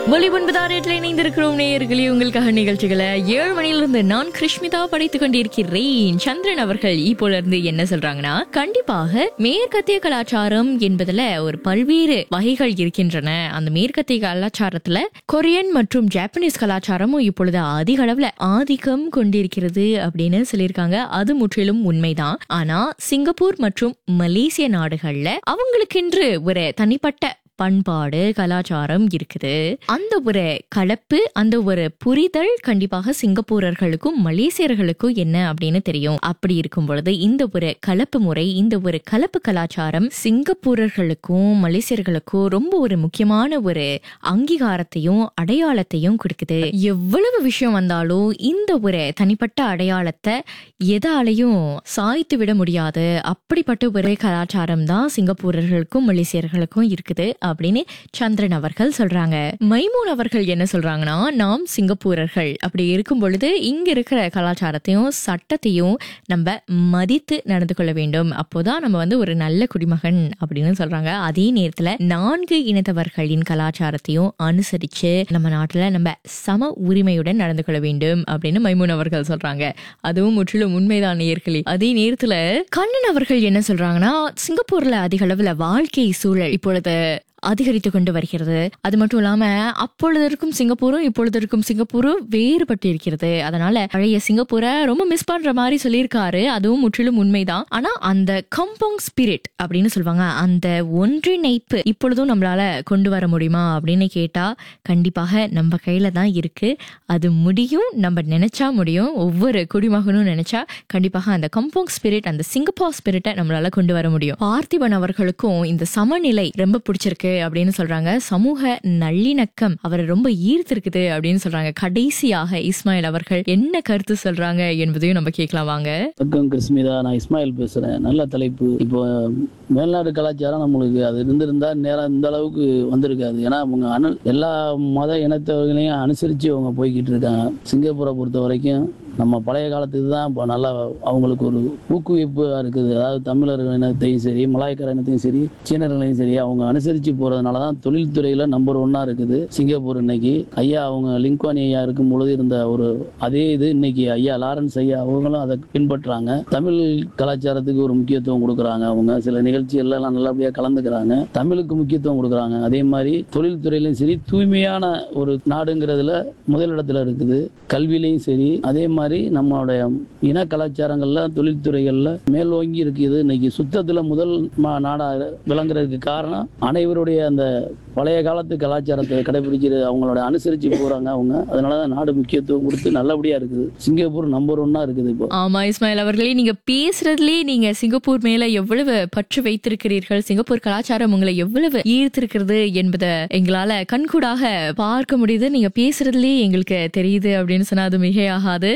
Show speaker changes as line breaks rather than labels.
ஒலி ஒன்பதாரேட்டில் இணைந்திருக்கிறோம் நேயர்களே உங்களுக்காக நிகழ்ச்சிகளை ஏழு மணியிலிருந்து நான் கிருஷ்மிதா படைத்துக் கொண்டிருக்கிறேன் சந்திரன் அவர்கள் இப்போல இருந்து என்ன சொல்றாங்கன்னா கண்டிப்பாக மேற்கத்திய கலாச்சாரம் என்பதுல ஒரு பல்வேறு வகைகள் இருக்கின்றன அந்த மேற்கத்திய கலாச்சாரத்துல கொரியன் மற்றும் ஜாப்பனீஸ் கலாச்சாரமும் இப்பொழுது அதிக அளவுல ஆதிக்கம் கொண்டிருக்கிறது அப்படின்னு சொல்லியிருக்காங்க அது முற்றிலும் உண்மைதான் ஆனா சிங்கப்பூர் மற்றும் மலேசிய நாடுகள்ல அவங்களுக்கென்று ஒரு தனிப்பட்ட பண்பாடு கலாச்சாரம் இருக்குது அந்த ஒரு கலப்பு அந்த ஒரு புரிதல் கண்டிப்பாக சிங்கப்பூரர்களுக்கும் மலேசியர்களுக்கும் என்ன அப்படின்னு தெரியும் அப்படி இருக்கும் பொழுது இந்த ஒரு கலப்பு முறை இந்த ஒரு கலப்பு கலாச்சாரம் சிங்கப்பூரர்களுக்கும் மலேசியர்களுக்கும் ரொம்ப ஒரு முக்கியமான ஒரு அங்கீகாரத்தையும் அடையாளத்தையும் கொடுக்குது எவ்வளவு விஷயம் வந்தாலும் இந்த ஒரு தனிப்பட்ட அடையாளத்தை எதாலையும் சாய்த்து விட முடியாது அப்படிப்பட்ட ஒரு கலாச்சாரம் தான் சிங்கப்பூரர்களுக்கும் மலேசியர்களுக்கும் இருக்குது அப்படின்னு சந்திரன் அவர்கள் சொல்றாங்க மைமூன் அவர்கள் என்ன சொல்றாங்கன்னா நாம் சிங்கப்பூரர்கள் அப்படி இருக்கும் பொழுது இங்க இருக்கிற கலாச்சாரத்தையும் சட்டத்தையும் நம்ம மதித்து நடந்து கொள்ள வேண்டும் அப்போதான் நம்ம வந்து ஒரு நல்ல குடிமகன் அப்படின்னு சொல்றாங்க அதே நேரத்துல நான்கு இனத்தவர்களின் கலாச்சாரத்தையும் அனுசரிச்சு நம்ம நாட்டுல நம்ம சம உரிமையுடன் நடந்து கொள்ள வேண்டும் அப்படின்னு மைமூன் அவர்கள் சொல்றாங்க அதுவும் முற்றிலும் உண்மைதான் நேர்களே அதே நேரத்துல கண்ணன் அவர்கள் என்ன சொல்றாங்கன்னா சிங்கப்பூர்ல அதிக அளவுல வாழ்க்கை சூழல் இப்பொழுது அதிகரித்து கொண்டு வருகிறது அது மட்டும் இல்லாம அப்பொழுது இருக்கும் சிங்கப்பூரும் இப்பொழுது இருக்கும் சிங்கப்பூரும் வேறுபட்டு இருக்கிறது அதனால பழைய சிங்கப்பூரை ரொம்ப மிஸ் பண்ற மாதிரி சொல்லியிருக்காரு அதுவும் முற்றிலும் உண்மைதான் ஆனா அந்த கம்பவுண்ட் ஸ்பிரிட் அப்படின்னு சொல்லுவாங்க அந்த ஒன்றிணைப்பு இப்பொழுதும் நம்மளால கொண்டு வர முடியுமா அப்படின்னு கேட்டா கண்டிப்பாக நம்ம கையில தான் இருக்கு அது முடியும் நம்ம நினைச்சா முடியும் ஒவ்வொரு குடிமகனும் நினைச்சா கண்டிப்பாக அந்த கம்பவுண்ட் ஸ்பிரிட் அந்த சிங்கப்பூர் ஸ்பிரிட்டை நம்மளால கொண்டு வர முடியும் பார்த்திபன் அவர்களுக்கும் இந்த சமநிலை ரொம்ப பிடிச்சிருக்கு அப்படின்னு சொல்றாங்க சமூக நல்லிணக்கம் அவரை ரொம்ப ஈர்த்திருக்குது அப்படின்னு சொல்றாங்க கடைசியாக இஸ்மாயில் அவர்கள் என்ன கருத்து சொல்றாங்க என்பதையும் நம்ம கேட்கலாம் வாங்க
வணக்கம் கிருஷ்மிதா நான் இஸ்மாயில் பேசுறேன் நல்ல தலைப்பு இப்போ மேல்நாடு கலாச்சாரம் நம்மளுக்கு அது இருந்திருந்தா நேரம் இந்த அளவுக்கு வந்திருக்காது ஏன்னா அவங்க அனு எல்லா மத இனத்தவர்களையும் அனுசரித்து அவங்க போய்கிட்டு இருக்காங்க சிங்கப்பூரை பொறுத்த வரைக்கும் நம்ம பழைய காலத்துக்கு தான் இப்போ நல்லா அவங்களுக்கு ஒரு ஊக்குவிப்பாக இருக்குது அதாவது தமிழர் இனத்தையும் சரி மலாய்க்கார இனத்தையும் சரி சீனர்களையும் சரி அவங்க அனுசரித்து போகிறதுனால தான் தொழில்துறையில் நம்பர் ஒன்னாக இருக்குது சிங்கப்பூர் இன்னைக்கு ஐயா அவங்க லிங்க்வானி ஐயா இருக்கும் பொழுது இருந்த ஒரு அதே இது இன்னைக்கு ஐயா லாரன்ஸ் ஐயா அவங்களும் அதை பின்பற்றுறாங்க தமிழ் கலாச்சாரத்துக்கு ஒரு முக்கியத்துவம் கொடுக்குறாங்க அவங்க சில நிகழ்ச்சிகள்ல எல்லாம் நல்லபடியாக கலந்துக்கிறாங்க தமிழுக்கு முக்கியத்துவம் கொடுக்குறாங்க அதே மாதிரி தொழில்துறையிலையும் சரி தூய்மையான ஒரு நாடுங்கிறதுல முதலிடத்துல இருக்குது கல்வியிலையும் சரி அதே மாதிரி நம்மளுடைய இன கலாச்சாரங்கள்ல தொழில்துறைகள்ல மேலோங்கி இருக்குது இன்னைக்கு சுத்தத்துல முதல் மா- நாடா விளங்குறதுக்கு காரணம் அனைவருடைய அந்த பழைய காலத்து கலாச்சாரத்தை கடைபிடிக்கிறது அவங்களோட அனுசரிச்சு போறாங்க அவங்க அதனாலதான் நாடு முக்கியத்துவம் கொடுத்து நல்லபடியா இருக்குது சிங்கப்பூர் நம்பர் ஒன்னா இருக்குது இப்போ
ஆமா இஸ்மாயில் அவர்களே நீங்க பேசுறதுலயே நீங்க சிங்கப்பூர் மேல எவ்வளவு பற்று வைத்திருக்கிறீர்கள் சிங்கப்பூர் கலாச்சாரம் உங்களை எவ்வளவு ஈர்த்திருக்கிறது என்பதை எங்களால கண்கூடாக பார்க்க முடியுது நீங்க பேசுறதுலயே எங்களுக்கு தெரியுது அப்படின்னு சொன்னா அது மிகையாகாது